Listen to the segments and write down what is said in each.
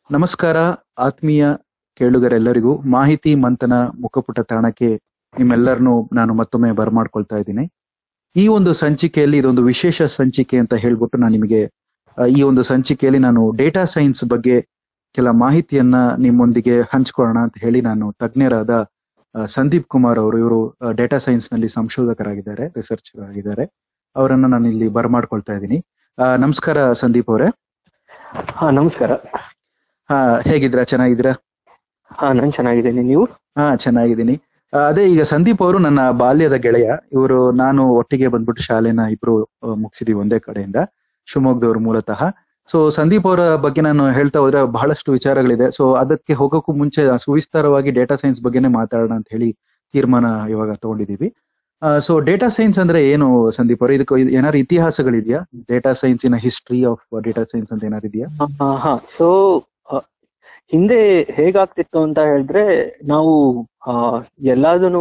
ನಮಸ್ಕಾರ ಆತ್ಮೀಯ ಕೇಳುಗರೆಲ್ಲರಿಗೂ ಮಾಹಿತಿ ಮಂಥನ ಮುಖಪುಟ ತಾಣಕ್ಕೆ ನಿಮ್ಮೆಲ್ಲರನ್ನೂ ನಾನು ಮತ್ತೊಮ್ಮೆ ಬರಮಾಡ್ಕೊಳ್ತಾ ಇದ್ದೀನಿ ಈ ಒಂದು ಸಂಚಿಕೆಯಲ್ಲಿ ಇದೊಂದು ವಿಶೇಷ ಸಂಚಿಕೆ ಅಂತ ಹೇಳ್ಬಿಟ್ಟು ನಾನು ನಿಮಗೆ ಆ, ಈ ಒಂದು ಸಂಚಿಕೆಯಲ್ಲಿ ನಾನು ಡೇಟಾ ಸೈನ್ಸ್ ಬಗ್ಗೆ ಕೆಲ ಮಾಹಿತಿಯನ್ನ ನಿಮ್ಮೊಂದಿಗೆ ಹಂಚ್ಕೊಳ್ಳೋಣ ಅಂತ ಹೇಳಿ ನಾನು ತಜ್ಞರಾದ ಆ, ಸಂದೀಪ್ ಕುಮಾರ್ ಅವರು ಇವರು ಡೇಟಾ ಸೈನ್ಸ್ ನಲ್ಲಿ ಸಂಶೋಧಕರಾಗಿದ್ದಾರೆ ರಿಸರ್ಚರ್ ಆಗಿದ್ದಾರೆ ಅವರನ್ನ ನಾನು ಇಲ್ಲಿ ಬರಮಾಡ್ಕೊಳ್ತಾ ಇದ್ದೀನಿ ಆ, ನಮಸ್ಕಾರ ಸಂದೀಪ್ ಅವರೇ ಹಾ ನಮಸ್ಕಾರ ಹಾ ಹೇಗಿದ್ದೀರಾ ಚೆನ್ನಾಗಿದ್ದೀರಾ ಹಾ ನಾನ್ ಚೆನ್ನಾಗಿದ್ದೀನಿ ನೀವು ಹಾ ಚೆನ್ನಾಗಿದ್ದೀನಿ ಆ, ಅದೇ ಈಗ ಸಂದೀಪ್ ಅವರು ನನ್ನ ಬಾಲ್ಯದ ಗೆಳೆಯ ಇವರು ನಾನು ಒಟ್ಟಿಗೆ ಬಂದ್ಬಿಟ್ಟು ಶಾಲೆನ ಇಬ್ರು ಆ, ಮುಗಿಸಿದೀವಿ ಒಂದೇ ಕಡೆಯಿಂದ ಶಿವಮೊಗ್ಗದವರು ಮೂಲತಃ ಸೊ ಸಂದೀಪ್ ಅವರ ಬಗ್ಗೆ ನಾನು ಹೇಳ್ತಾ ಹೋದ್ರೆ ಬಹಳಷ್ಟು ವಿಚಾರಗಳಿದೆ ಸೊ ಅದಕ್ಕೆ ಹೋಗೋಕ್ಕೂ ಮುಂಚೆ ಸುವಿಸ್ತಾರವಾಗಿ ಡೇಟಾ ಸೈನ್ಸ್ ಬಗ್ಗೆನೇ ಮಾತಾಡೋಣ ಅಂತ ಹೇಳಿ ತೀರ್ಮಾನ ಇವಾಗ ತಗೊಂಡಿದೀವಿ ಸೊ ಡೇಟಾ ಸೈನ್ಸ್ ಅಂದ್ರೆ ಏನು ಸಂದೀಪ್ ಅವರು ಇದಕ್ಕೆ ಏನಾದ್ರು ಇತಿಹಾಸಗಳಿದೆಯಾ ಡೇಟಾ ಸೈನ್ಸಿನ ಹಿಸ್ಟ್ರಿ ಆಫ್ ಡೇಟಾ ಸೈನ್ಸ್ ಅಂತ ಏನಾದ್ರು ಇದೆಯಾ ಹಾ ಹಾ ಸೊ ಹಿಂದೆ ಹೇಗಾಗ್ತಿತ್ತು ಅಂತ ಹೇಳಿದ್ರೆ ನಾವು ಎಲ್ಲದನ್ನು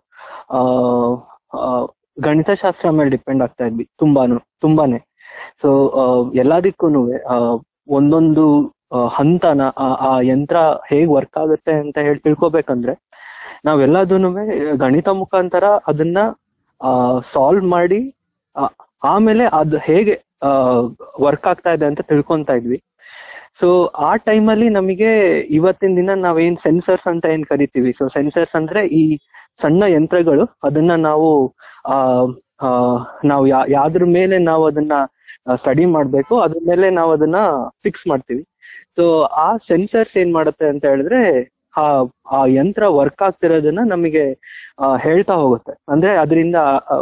ಗಣಿತಶಾಸ್ತ್ರ ಮೇಲೆ ಡಿಪೆಂಡ್ ಆಗ್ತಾ ಇದ್ವಿ ತುಂಬಾನು ತುಂಬಾನೇ ಸೊ ಎಲ್ಲದಕ್ಕೂ ಒಂದೊಂದು ಆ, ಹಂತನ ಆ ಆ ಯಂತ್ರ ಹೇಗ್ ವರ್ಕ್ ಆಗುತ್ತೆ ಅಂತ ಹೇಳಿ ತಿಳ್ಕೊಬೇಕಂದ್ರೆ ನಾವೆಲ್ಲದನ್ನು ಗಣಿತ ಮುಖಾಂತರ ಅದನ್ನ ಸಾಲ್ವ್ ಮಾಡಿ ಆ, ಆಮೇಲೆ ಅದು ಹೇಗೆ ವರ್ಕ್ ಆಗ್ತಾ ಇದೆ ಅಂತ ತಿಳ್ಕೊಂತಾ ಇದ್ವಿ ಸೊ ಆ ಟೈಮಲ್ಲಿ ನಮಗೆ ಇವತ್ತಿನ ದಿನ ನಾವೇನ್ ಸೆನ್ಸರ್ಸ್ ಅಂತ ಏನ್ ಕರಿತೀವಿ ಸೊ ಸೆನ್ಸರ್ಸ್ ಅಂದ್ರೆ ಈ ಸಣ್ಣ ಯಂತ್ರಗಳು ಅದನ್ನ ನಾವು ಆ ಆ, ನಾವು ಯಾ- ಯಾವ್ದ್ರ ಮೇಲೆ ನಾವು ಅದನ್ನ ಸ್ಟಡಿ ಮಾಡ್ಬೇಕು ಅದ್ರ ಮೇಲೆ ನಾವು ಅದನ್ನ ಫಿಕ್ಸ್ ಮಾಡ್ತೀವಿ ಸೊ ಆ ಸೆನ್ಸರ್ಸ್ ಏನ್ ಮಾಡುತ್ತೆ ಅಂತ ಹೇಳಿದ್ರೆ ಆ ಆ ಯಂತ್ರ ವರ್ಕ್ ಆಗ್ತಿರೋದನ್ನ ನಮಗೆ ಆ, ಹೇಳ್ತಾ ಹೋಗುತ್ತೆ ಅಂದ್ರೆ ಅದರಿಂದ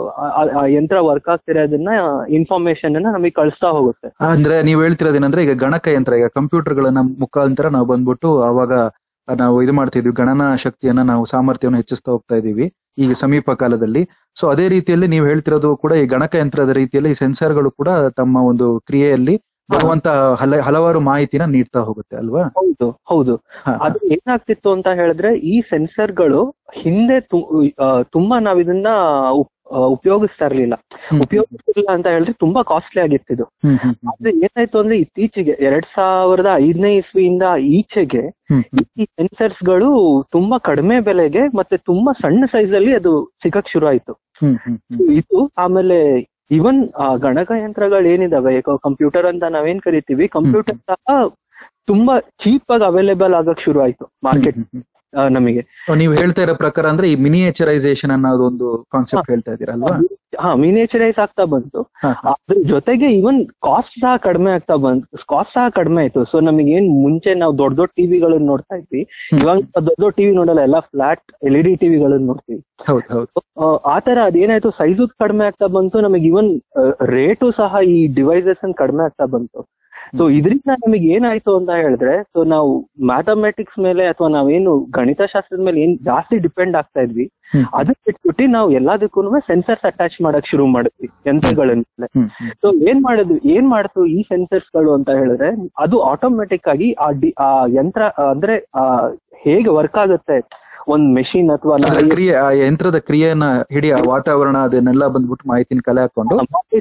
ಆ ಯಂತ್ರ ವರ್ಕ್ ಆಗ್ತಿರೋದನ್ನ ಇನ್ಫಾರ್ಮೇಶನ್ ಅನ್ನ ನಮಗೆ ಕಳಿಸ್ತಾ ಹೋಗುತ್ತೆ ಅಂದ್ರೆ ನೀವ್ ಹೇಳ್ತಿರೋದೇನಂದ್ರೆ ಈಗ ಗಣಕಯಂತ್ರ ಈಗ ಕಂಪ್ಯೂಟರ್ಗಳನ್ನ ಮುಖಾಂತರ ನಾವು ಬಂದ್ಬಿಟ್ಟು ಅವಾಗ ನಾವು ಇದು ಮಾಡ್ತಿದ್ವಿ ಗಣನಾ ಶಕ್ತಿಯನ್ನ ನಾವು ಸಾಮರ್ಥ್ಯವನ್ನು ಹೆಚ್ಚಿಸ್ತಾ ಹೋಗ್ತಾ ಇದೀವಿ ಈಗ ಸಮೀಪ ಕಾಲದಲ್ಲಿ ಸೊ ಅದೇ ರೀತಿಯಲ್ಲಿ ನೀವು ಹೇಳ್ತಿರೋದು ಕೂಡ ಈ ಗಣಕಯಂತ್ರದ ರೀತಿಯಲ್ಲಿ ಈ ಸೆನ್ಸರ್ಗಳು ಕೂಡ ತಮ್ಮ ಒಂದು ಕ್ರಿಯೆಯಲ್ಲಿ ಬರುವಂತ ಹಲ ಹಲವಾರು ಮಾಹಿತಿನ ನೀಡ್ತಾ ಹೋಗುತ್ತೆ ಅಲ್ವಾ ಹೌದು ಹೌದು ಹಾ, ಹಾ. ಅದು ಏನಾಗ್ತಿತ್ತು ಅಂತ ಹೇಳಿದ್ರೆ ಈ ಸೆನ್ಸರ್ಗಳು ಹಿಂದೆ ತು- ಆ, ತುಂಬಾ ನಾವ್ ಇದನ್ನ ಉಪ್- ಆ, ಉಪಯೋಗಿಸ್ತಾ ಇರ್ಲಿಲ್ಲ ಹ್ಮ್, ಉಪಯೋಗಿಸ್ತಿರ್ಲಿಲ್ಲ ಅಂತ ಹೇಳಿದ್ರೆ ತುಂಬಾ ಕಾಸ್ಟ್ಲಿ ಆಗಿರ್ತಿದ್ದು ಹ್ಮ್, ಹ್ಮ್, ಹ್ಮ್, ಆದ್ರೆ ಏನಾಯ್ತು ಅಂದ್ರೆ ಇತ್ತೀಚೆಗೆ ಎರಡ್ ಸಾವಿರದ ಐದನೇ ಇಸ್ವಿಯಿಂದ ಈಚೆಗೆ ಹ್ಮ್, ಹ್ಮ್. ಈ ಸೆನ್ಸರ್ಸ್ ಗಳು ತುಂಬಾ ಕಡಿಮೆ ಬೆಲೆಗೆ ಮತ್ತೆ ತುಂಬಾ ಸಣ್ಣ ಸೈಜ್ ಅಲ್ಲಿ ಅದು ಸಿಗಕ್ ಶುರು ಆಯ್ತು ಹ್ಮ್, ಹ್ಮ್, ಹ್ಮ್. ಇದು ಆಮೇಲೆ ಇವನ್ ಗಣಕಯಂತ್ರಗಳು ಏನಿದಾವೆ ಈಗ ಕಂಪ್ಯೂಟರ್ ಅಂತ ನಾವೇನ್ ಕರಿತೀವಿ ಕಂಪ್ಯೂಟರ್ ಸಹ ತುಂಬಾ ಚೀಪ್ ಆಗಿ ಅವೈಲೇಬಲ್ ಆಗಕ್ ಶುರು ಆಯ್ತು ಮಾರ್ಕೆಟ್ ಹ್ಮ್, ಹ್ಮ್, ಹ್ಮ್. ನಮಗೆ ಸೊ ನೀವು ಹೇಳ್ತಾ ಇರೋ ಪ್ರಕಾರ ಅಂದ್ರೆ ಈ ಮಿನಿಯೇಚರೈಸೇಷನ್ ಅನ್ನೋದೊಂದು ಕಾನ್ಸೆಪ್ಟ್ ಹೇಳ್ತಾ ಇದ್ದೀರಾ ಅಲ್ವಾ ಹಾ ಮಿನಿಯೇಚರೈಸ್ ಆಗ್ತಾ ಬಂತು ಹಾ, ಹಾ. ಅದ್ರ ಜೊತೆಗೆ ಇವನ್ ಕಾಸ್ಟ್ ಸಹ ಕಡಿಮೆ ಆಗ್ತಾ ಬಂತು ಕಾಸ್ಟ್ ಸಹ ಕಡಿಮೆ ಆಯ್ತು ಸೊ ನಮಗೆ ಏನ್ ಮುಂಚೆ ನಾವು ದೊಡ್ಡ ದೊಡ್ಡ ಟಿವಿಗಳನ್ನ ನೋಡ್ತಾ ಇದ್ವಿ ಹ್ಮ್. ಇವಾಗ ದೊಡ್ಡ ದೊಡ್ಡ ಟಿವಿ ನೋಡಲ್ಲ ಎಲ್ಲ ಫ್ಲಾಟ್ ಎಲ್ ಇ ಡಿ ಟಿವಿಗಳನ್ನ ನೋಡ್ತೀವಿ ಹೌದು ಹೌದು ಆ, ಆತರ ಅದೇನಾಯ್ತು ಸೈಜು ಕಡಿಮೆ ಆಗ್ತಾ ಬಂತು ನಮಗೆ ಇವನ್ ರೇಟು ಸಹ ಈ ಡಿವೈಸಸ್ ಕಡಿಮೆ ಆಗ್ತಾ ಬಂತು ಸೊ ಇದರಿಂದ ನಮಗೆ ಏನಾಯ್ತು ಅಂತ ಹೇಳಿದ್ರೆ ಸೊ ನಾವು ಮ್ಯಾಥಮೆಟಿಕ್ಸ್ ಮೇಲೆ ಅಥವಾ ನಾವೇನು ಗಣಿತಶಾಸ್ತ್ರದ ಮೇಲೆ ಏನ್ ಜಾಸ್ತಿ ಡಿಪೆಂಡ್ ಆಗ್ತಾ ಇದ್ವಿ ಹ್ಮ್. ಅದನ್ನ ಬಿಟ್ಬಿಟ್ಟು ನಾವು ಎಲ್ಲದಕ್ಕೂ ಸೆನ್ಸರ್ಸ್ ಅಟ್ಯಾಚ್ ಮಾಡಕ್ ಶುರು ಮಾಡಿದ್ವಿ ಯಂತ್ರಗಳ ಮೇಲೆ ಹ್ಮ್, ಹ್ಮ್. ಸೊ ಏನ್ ಮಾಡಿದ್ವಿ ಏನ್ ಮಾಡ್ತು ಈ ಸೆನ್ಸರ್ಸ್ ಗಳು ಅಂತ ಹೇಳಿದ್ರೆ ಅದು ಆಟೋಮೆಟಿಕ್ ಆಗಿ ಆ ಡಿ- ಆ ಯಂತ್ರ ಆ, ಅಂದ್ರೆ ಆ ಹೇಗೆ ವರ್ಕ್ ಆಗುತ್ತೆ ಒಂದ್ ಮೆಷಿನ್ ಅಥವಾ ಅಂದ್ರೆ ಕ್ರಿಯೆ ಆ ಯಂತ್ರದ ಕ್ರಿಯೆಯನ್ನ ಹಿಡಿ ಆ ವಾತಾವರಣ ಅದನ್ನೆಲ್ಲ ಬಂದ್ಬಿಟ್ಟು ಮಾಹಿತಿನ ಕಲೆ ಹಾಕೊಂಡು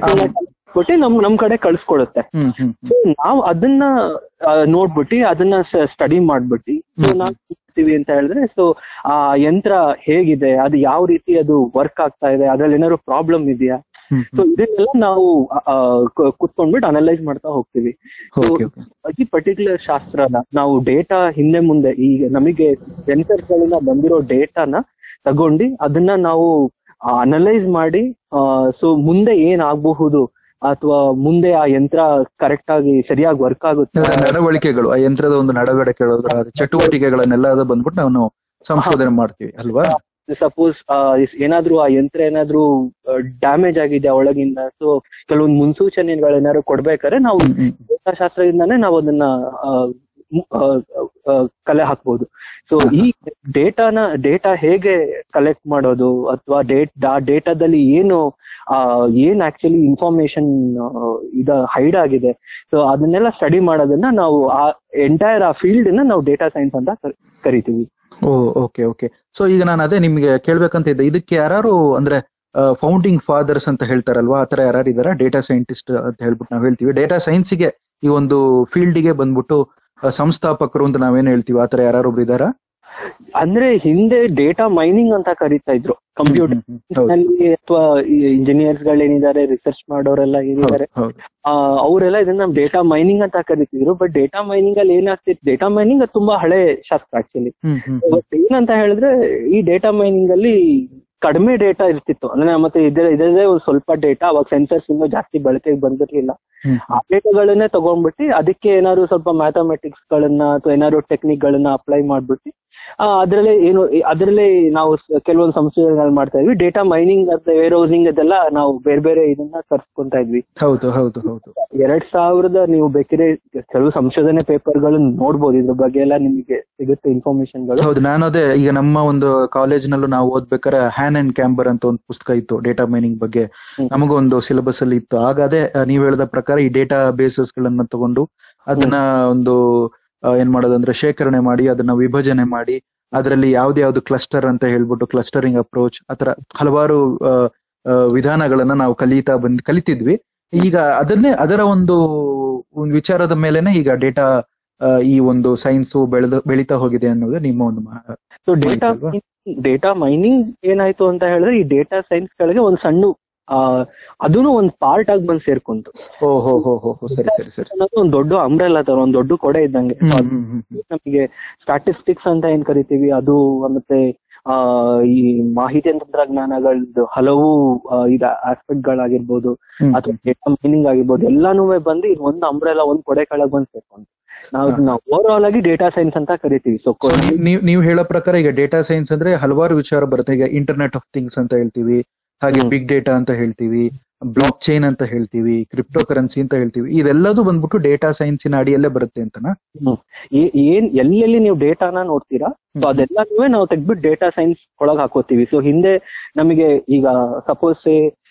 ಬಿಟ್ಟು ನಮ್ ನಮ್ ಕಡೆ ಕಳ್ಸ್ಕೊಡುತ್ತೆ ಹ್ಮ್ ಹ್ಮ್ So, ನಾವ್ ಅದನ್ನ ಆ, ನೋಡ್ಬಿಟ್ಟು ಅದನ್ನ ಸ್ಟಡಿ ಮಾಡ್ಬಿಟ್ಟು ಸೊ ಹ್ಮ್. ನಾವ್ ಮಾಡ್ತೀವಿ ಅಂತ ಹೇಳಿದ್ರೆ ಸೊ ಆ ಯಂತ್ರ ಹೇಗಿದೆ ಅದು ಯಾವ ರೀತಿ ಅದು ವರ್ಕ್ ಆಗ್ತಾ ಇದೆ ಅದ್ರಲ್ಲಿ ಏನಾದ್ರು ಪ್ರಾಬ್ಲಮ್ ಇದೆಯಾ ಹ್ಮ್ ಸೊ ಇದನ್ನೆಲ್ಲ ನಾವು ಆ, ಕ- ಕುತ್ಕೊಂಡ್ಬಿಟ್ಟು ಅನಲೈಸ್ ಮಾಡ್ತಾ ಹೋಗ್ತೀವಿ ಓಕೆ ಓಕೆ ಈ ಪರ್ಟಿಕ್ಯುಲರ್ ಶಾಸ್ತ್ರನ ನಾವು ಡೇಟಾ ಹಿಂದೆ ಮುಂದೆ ಈಗ ನಮಗೆ ಸೆನ್ಸರ್ಸ್ ಗಳಿಂದ ಬಂದಿರೋ ಡೇಟಾನ ತಗೊಂಡು ಅದನ್ನ ನಾವು ಅನಲೈಸ್ ಮಾಡಿ ಸೊ ಮುಂದೆ ಏನ್ ಆಗಬಹುದು ಅಥವಾ ಮುಂದೆ ಆ ಯಂತ್ರ ಕರೆಕ್ಟ್ ಆಗಿ ಸರಿಯಾಗಿ ವರ್ಕ್ ಆಗುತ್ತೆ ಅಂದ್ರೆ ನಡವಳಿಕೆಗಳು ಆ ಯಂತ್ರದ ಒಂದು ನಡವಳಿಕೆಗಳು ಅದರ ಚಟುವಟಿಕೆಗಳನ್ನೆಲ್ಲ ಅದು ಬಂದ್ಬಿಟ್ಟು ನಾವು ಸಂಶೋಧನೆ ಮಾಡ್ತೀವಿ ಅಲ್ವಾ ಸಪೋಸ್ ಏನಾದ್ರೂ ಆ ಯಂತ್ರ ಏನಾದ್ರೂ ಡ್ಯಾಮೇಜ್ ಆಗಿದೆ ಒಳಗಿಂದ ಸೊ ಕೆಲವೊಂದು ಮುನ್ಸೂಚನೆಗಳೇನಾದ್ರು ಕೊಡ್ಬೇಕಾದ್ರೆ ನಾವು ಹ್ಮ್, ಹ್ಮ್. ಶಾಸ್ತ್ರದಿಂದಾನೇ ನಾವು ಅದನ್ನ ಆ, ಮು- ಆ, ಆ, ಕಲೆ ಹಾಕ್ಬೋದು ಸೊ ಈ ಡೇಟಾನ ಡೇಟಾ ಹೇಗೆ ಕಲೆಕ್ಟ್ ಮಾಡೋದು ಅಥವಾ ಡೇಟ್ ಆ ಡೇಟಾದಲ್ಲಿ ಏನು ಆ, ಏನ್ ಆಕ್ಚುಲಿ ಇನ್ಫಾರ್ಮೇಶನ್ ಇದ ಹೈಡ್ ಆಗಿದೆ ಸೊ ಅದನ್ನೆಲ್ಲ ಸ್ಟಡಿ ಮಾಡೋದನ್ನ ನಾವು ಆ ಎಂಟೈರ್ ಆ ಫೀಲ್ಡ್ ನ ನಾವು ಡೇಟಾ ಸೈನ್ಸ್ ಅಂತ ಕರ್- ಕರಿತೀವಿ ಓ ಓಕೆ ಓಕೆ ಸೊ ಈಗ ನಾನು ಅದೇ ನಿಮ್ಗೆ ಕೇಳ್ಬೇಕಂತ ಇದ್ದೆ ಇದಕ್ಕೆ ಯಾರು ಅಂದ್ರೆ ಫೌಂಡಿಂಗ್ ಫಾದರ್ಸ್ ಅಂತ ಹೇಳ್ತಾರಲ್ವಾ ಆತರ ಯಾರು ಇದಾರ ಡೇಟಾ ಸೈಂಟಿಸ್ಟ್ ಅಂತ ಹೇಳ್ಬಿಟ್ಟು ನಾವು ಹೇಳ್ತೀವಿ ಡೇಟಾ ಸೈನ್ಸ್ಗೆ ಈ ಒಂದು ಫೀಲ್ಡ್ಗೆ ಬಂದ್ಬಿಟ್ಟು ಆ, ಸಂಸ್ಥಾಪಕರು ಅಂತ ನಾವೇನ್ ಹೇಳ್ತೀವಿ ಆತರ ಯಾರೊಬ್ರು ಇದಾರಾ ಅಂದ್ರೆ ಹಿಂದೆ ಡೇಟಾ ಮೈನಿಂಗ್ ಅಂತ ಕರೀತಾ ಇದ್ರು ಕಂಪ್ಯೂಟರ್ ಹ್ಮ್, ಹ್ಮ್, ಹೌದು, ನಲ್ಲಿ ಅಥವಾ ಇಂಜಿನಿಯರ್ಸ್ ಗಳೇನಿದ್ದಾರೆ ರಿಸರ್ಚ್ ಮಾಡೋರೆಲ್ಲ ಏನಿದ್ದಾರೆ ಹೌದು, ಹೌದು. ಆ, ಅವರೆಲ್ಲ ಇದನ್ನ ಡೇಟಾ ಮೈನಿಂಗ್ ಅಂತ ಕರಿತಿದ್ರು ಬಟ್ ಡೇಟಾ ಮೈನಿಂಗ್ ಅಲ್ಲಿ ಏನಾಗ್ತಿತ್ತು ಡೇಟಾ ಮೈನಿಂಗ್ ತುಂಬಾ ಹಳೆ ಶಾಸ್ತ್ರ ಆಕ್ಚುಲಿ ಹ್ಮ್, ಹ್ಮ್, ಹ್ಮ್. ಇವತ್ತು ಏನಂತ ಹೇಳಿದ್ರೆ ಈ ಡೇಟಾ ಮೈನಿಂಗ್ ಅಲ್ಲಿ ಕಡಿಮೆ ಡೇಟಾ ಇರ್ತಿತ್ತು ಅಂದ್ರೆ ಮತ್ತೆ ಇದ್ರ ಇದರದೇ ಒಂದು ಸ್ವಲ್ಪ ಡೇಟಾ ಅವಾಗ ಸೆನ್ಸರ್ಸ್ ಇನ್ನೂ ಜಾಸ್ತಿ ಬಳಕೆಗೆ ಬಂದಿರ್ಲಿಲ್ಲ ಹ್ಮ್, ಆ ಡೇಟಾಗಳನ್ನೇ ತಗೊಂಡ್ಬಿಟ್ಟು ಅದಕ್ಕೆ ಏನಾದ್ರು ಸ್ವಲ್ಪ ಮ್ಯಾಥಮೆಟಿಕ್ಸ್ ಗಳನ್ನ ಅಥವಾ ಏನಾದ್ರು ಟೆಕ್ನಿಕ್ ಗಳನ್ನ ಅಪ್ಲೈ ಮಾಡ್ಬಿಟ್ಟು ಆ, ಅದ್ರಲ್ಲೇ ಏನು ಅದರಲ್ಲೇ ನಾವು ಸ- ಕೆಲವೊಂದು ಸಂಶೋಧನೆಗಳು ಮಾಡ್ತಾ ಇದ್ವಿ ಡೇಟಾ ಮೈನಿಂಗ್ ಮತ್ತೆ ವೇರ್ ಹೌಸಿಂಗ್ ಅದೆಲ್ಲ ನಾವು ಬೇರೆ ಬೇರೆ ಇದನ್ನ ತರ್ಸ್ಕೊಂತಾ ಇದ್ವಿ ಹೌದು ಹೌದು ಹೌದು ಎರಡ್ ಸಾವಿರದ ನೀವು ಬೇಕಿದ್ರೆ ಕೆಲವು ಸಂಶೋಧನೆ ಪೇಪರ್ ಗಳನ್ನ ನೋಡ್ಬೋದು ಇದ್ರ ಬಗ್ಗೆ ಎಲ್ಲ ನಿಮಗೆ ಸಿಗುತ್ತೆ ಇನ್ಫಾರ್ಮೇಶನ್ ಗಳು ಹೌದು ನಾನು ಅದೇ ಈಗ ನಮ್ಮ ಒಂದು ಕಾಲೇಜ್ನಲ್ಲೂ ನಾವು ಓದ್ಬೇಕಾದ್ರೆ ಹ್ಯಾನ್ ಅಂಡ್ ಕ್ಯಾಂಬರ್ ಅಂತ ಒಂದು ಪುಸ್ತಕ ಇತ್ತು ಡೇಟಾ ಮೈನಿಂಗ್ ಬಗ್ಗೆ ಹ್ಮ್. ನಮಗೂ ಒಂದು ಸಿಲೆಬಸ್ ಅಲ್ಲಿ ಇತ್ತು ಆಗ ಅದೇ ಆ, ನೀವ್ ಹೇಳಿದ ಪ್ರಕಾರ ಈ ಡೇಟಾ ಬೇಸಸ್ ಗಳನ್ನ ತಗೊಂಡು ಅದನ್ನ ಒಂದು ಆ, ಏನ್ ಮಾಡೋದಂದ್ರೆ ಶೇಖರಣೆ ಮಾಡಿ ಅದನ್ನ ವಿಭಜನೆ ಮಾಡಿ ಅದರಲ್ಲಿ ಯಾವ್ದು ಯಾವ್ದು ಕ್ಲಸ್ಟರ್ ಅಂತ ಹೇಳ್ಬಿಟ್ಟು ಕ್ಲಸ್ಟರಿಂಗ್ ಅಪ್ರೋಚ್ ಆತರ ಹಲವಾರು ಆ, ಆ, ವಿಧಾನಗಳನ್ನ ನಾವು ಕಲಿತಾ ಬಂದ್ ಕಲಿತಿದ್ವಿ ಈಗ ಅದನ್ನೇ ಅದರ ಒಂದು ಒಂದು ವಿಚಾರದ ಮೇಲೆನೆ ಈಗ ಡೇಟಾ ಈ ಒಂದು ಸೈನ್ಸ್ ಬೆಳೆದ ಬೆಳೀತಾ ಹೋಗಿದೆ ಅನ್ನೋದು ನಿಮ್ಮ ಒಂದು ಮಾ- ಸೊ ಡೇಟಾ ಅಲ್ವಾ? ಡೇಟಾ ಮೈನಿಂಗ್ ಏನಾಯ್ತು ಅಂತ ಹೇಳಿದ್ರೆ ಈ ಡೇಟಾ ಸೈನ್ಸ್ ಕೆಳಗೆ ಒಂದ್ ಸಣ್ಣ ಆ, ಅದೂನು ಒಂದ್ ಪಾರ್ಟ್ ಆಗಿ ಬಂದ್ ಸೇರ್ಕೊಂತು ಓ ಹೋ ಹೋ ಹೋ ಹೋ ಸರಿ ಸರಿ ಸರಿ ಅನ್ನೋದು ಒಂದ್ ದೊಡ್ಡ ಅಂಬ್ರೆಲಾ ತರ ಒಂದ್ ದೊಡ್ಡ ಕೊಡೆ ಇದ್ದಂಗೆ ಹ್ಮ್, So ಅದು ಹ್ಮ್, ಹ್ಮ್, ಹ್ಮ್. ನಮಗೆ ಸ್ಟಾಟಿಸ್ಟಿಕ್ಸ್ ಅಂತ ಏನ್ ಕರಿತೀವಿ ಅದು ಮತ್ತೆ ಆ ಈ ಮಾಹಿತಿ ತಂತ್ರಜ್ಞಾನಗಳದ್ದು ಹಲವು ಆ, ಇದ ಆಸ್ಪೆಕ್ಟ್ ಗಳಾಗಿರ್ಬೋದು ಹ್ಮ್, ಅಥವಾ ಡೇಟಾ ಮೈನಿಂಗ್ ಆಗಿರ್ಬೋದು ಎಲ್ಲಾನು ಬಂದು ಇದು ಒಂದ್ ಅಂಬ್ರೆಲಾ ಒಂದ್ ಕೊಡೆ ಕೆಳಗ್ ಬಂದ್ ಸೇರ್ಕೊಂಡು ನಾವು ಇದನ್ನ ಓವರ್ ಆಲ್ ಆಗಿ ಡೇಟಾ ಸೈನ್ಸ್ ಅಂತ ಕರಿತೀವಿ ಸೊ So, ನೀವ್- ನೀವ್ ನೀವು ಹೇಳೋ ಪ್ರಕಾರ ಈಗ ಡೇಟಾ ಸೈನ್ಸ್ ಅಂದ್ರೆ ಹಲವಾರು ವಿಚಾರ ಬರುತ್ತೆ ಈಗ ಇಂಟರ್ನೆಟ್ ಆಫ್ ಥಿಂಗ್ಸ್ ಅಂತ ಹೇಳ್ತೀವಿ ಹಾಗೆ ಹ್ಮ್. ಬಿಗ್ ಡೇಟಾ ಅಂತ ಹೇಳ್ತೀವಿ ಬ್ಲಾಕ್ ಚೈನ್ ಅಂತ ಹೇಳ್ತೀವಿ ಕ್ರಿಪ್ಟೋ ಕರೆನ್ಸಿ ಅಂತ ಹೇಳ್ತೀವಿ ಇದೆಲ್ಲದೂ ಬಂದ್ಬಿಟ್ಟು ಡೇಟಾ ಸೈನ್ಸಿನ ಅಡಿಯಲ್ಲೇ ಬರುತ್ತೆ ಅಂತನಾ ಏ- ಏನ್ ಎಲ್ಲೆಲ್ಲಿ ನೀವು ಡೇಟಾನ ನೋಡ್ತೀರಾ ಸೊ ಅದೆಲ್ಲನೂ ನಾವು ತೆಗ್ದ್ಬಿಟ್ಟು ಡೇಟಾ ಸೈನ್ಸ್ ಒಳಗ್ ಹಾಕೋತೀವಿ ಸೊ ಹಿಂದೆ ನಮಗೆ ಈಗ ಸಪೋಸ್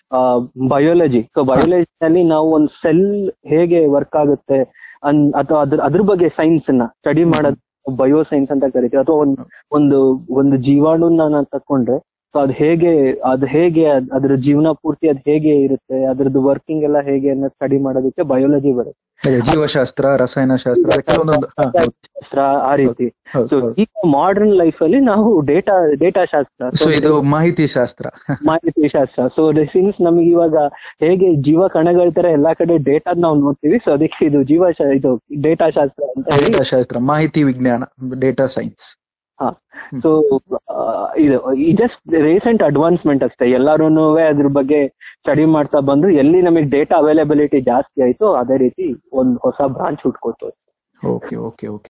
ಬಯೋಲಜಿ ಸೊ ಬಯೋಲಜಿನಲ್ಲಿ ನಾವು ಒಂದು ಸೆಲ್ ಹೇಗೆ ವರ್ಕ್ ಆಗುತ್ತೆ ಅನ್ ಅಥವಾ ಅದ್ರ ಅದ್ರ ಬಗ್ಗೆ ಸೈನ್ಸ್ ನ ಸ್ಟಡಿ ಮಾಡೋದು ಬಯೋ ಸೈನ್ಸ್ ಅಂತ ಕರಿತೀವಿ ಅಥವಾ ಒಂದು ಒಂದು ಒಂದು ಜೀವಾಣುನ ನಾನು ತಕೊಂಡ್ರೆ ಸೊ ಅದು ಹೇಗೆ ಅದು ಹೇಗೆ ಅದ್- ಅದ್ರ ಜೀವನ ಪೂರ್ತಿ ಅದು ಹೇಗೆ ಇರುತ್ತೆ ಅದ್ರದ್ದು ವರ್ಕಿಂಗ್ ಎಲ್ಲ ಹೇಗೆ ಅನ್ನೋ ಸ್ಟಡಿ ಮಾಡೋದಕ್ಕೆ ಬಯೋಲಜಿ ಬರುತ್ತೆ ಅದೇ ಜೀವಶಾಸ್ತ್ರ ರಸಾಯನಶಾಸ್ತ್ರ ಅದಕ್ಕೆ ಕೆಲವೊಂದೊಂದು ಹಾ, ಹೌದು, ಶಾಸ್ತ್ರ ಆ ರೀತಿ ಹೌದು, ಸೊ ಹೌದು. ಈಗ ಮಾಡರ್ನ್ ಲೈಫ್ ಅಲ್ಲಿ ನಾವು ಡೇಟಾ ಡೇಟಾ ಶಾಸ್ತ್ರ ಸೊ ಇದು ಮಾಹಿತಿ ಶಾಸ್ತ್ರ ಮಾಹಿತಿ ಶಾಸ್ತ್ರ ಸೊ ಸಿನ್ಸ್ ನಮಗೆ ಇವಾಗ ಹೇಗೆ ಜೀವ ಕಣಗಳ ತರ ಎಲ್ಲಾ ಕಡೆ ಡೇಟಾ ನಾವು ನೋಡ್ತೀವಿ ಸೊ ಅದಕ್ಕೆ ಇದು ಜೀವ ಶಾ- ಇದು ಡೇಟಾ ಶಾಸ್ತ್ರ ಅಂತ ಹೇಳಿ ಡೇಟಾ ಶಾಸ್ತ್ರ ಮಾಹಿತಿ ವಿಜ್ಞಾನ ಡೇಟಾ ಸೈನ್ಸ್ ಹಾ ಸೊ ಇದು ಈ ಜಸ್ಟ್ ರೀಸೆಂಟ್ ಅಡ್ವಾನ್ಸ್ಮೆಂಟ್ ಅಷ್ಟೇ ಎಲ್ಲಾರು ಅದ್ರ ಬಗ್ಗೆ ಸ್ಟಡಿ ಮಾಡ್ತಾ ಬಂದು ಎಲ್ಲಿ ನಮಗೆ ಡೇಟಾ ಅವೈಲಬಿಲಿಟಿ ಜಾಸ್ತಿ ಆಯ್ತು ಅದೇ ರೀತಿ ಒಂದ್ ಹೊಸ ಬ್ರಾಂಚ್ ಹುಟ್ಕೋತು ಓಕೆ ಓಕೆ ಓಕೆ